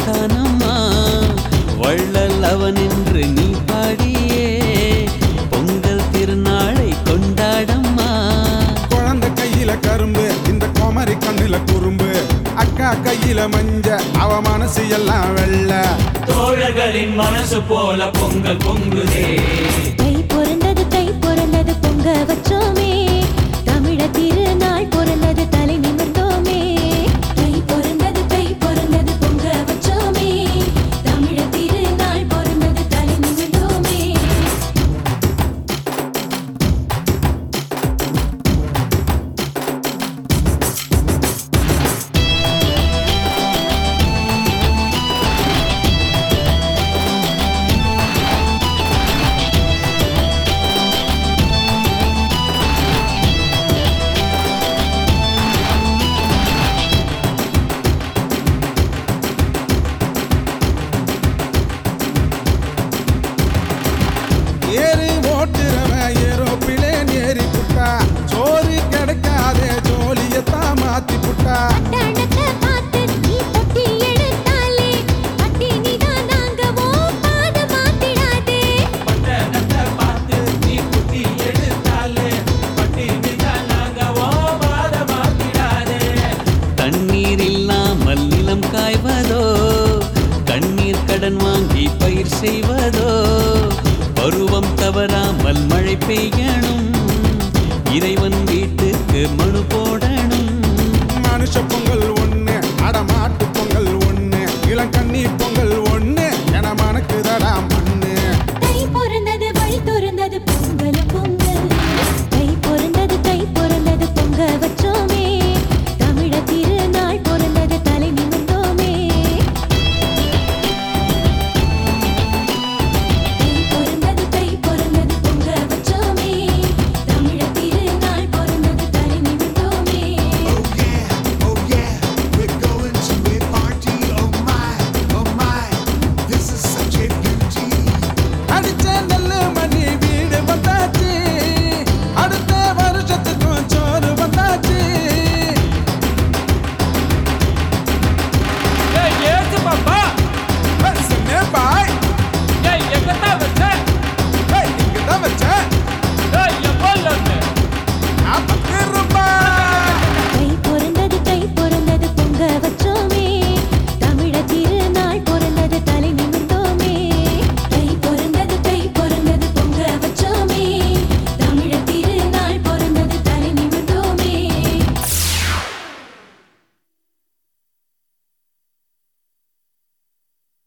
கொடுத்தானம்மா வள்ளல் அவன் என்று நீ பாடியே பொங்கல் திருநாளை கொண்டாடம்மா குழந்தை கையில கரும்பு இந்த குமரி கண்ணுல குறும்பு அக்கா கையில மஞ்ச அவ மனசு எல்லாம் வெள்ள தோழர்களின் மனசு போல பொங்கல் பொங்குதே தை பிறந்தது தை பிறந்தது பொங்க வச்சோமே தமிழ திருநாள் பிறந்தது தலை நிமிர்ந்தோமே தை பிறந்தது தை பிறந்தது பொங்க வச்சோமே தமிழ திருநாள் பிறந்தது தலை நிமிர்ந்தோமே ஏறி ஓட்டுறவன் ஏரோப்பிளேன் ஏறி புட்டா சோறு கிடைக்காதே ஜோலியத்தான் மாத்தி புட்டா அட்டாணத்தை பார்த்து நீ பொட்டி எடுத்தாலே பட்டினிதான் தாங்கவோ பாத மாத்திடாதே பட்டணத்தை பார்த்து நீ குத்தி எடுத்தாலே பட்டினிதான் நாங்கவோ பாத மாத்திடாதே தண்ணீர் இல்லாமல் நிலம் காய்வதோ கண்ணீர் கடன் வாங்கி பயிர் செய்வதோ பருவம் தவறாமல் மழை பெய்யணும் இறைவன் வீட்டுக்கு மனு போடணும் மனுஷ பொங்கல் ஒண்ணு அடமாட்டு பொங்கல் ஒண்ணு இளங்கண்ணி பொங்கல்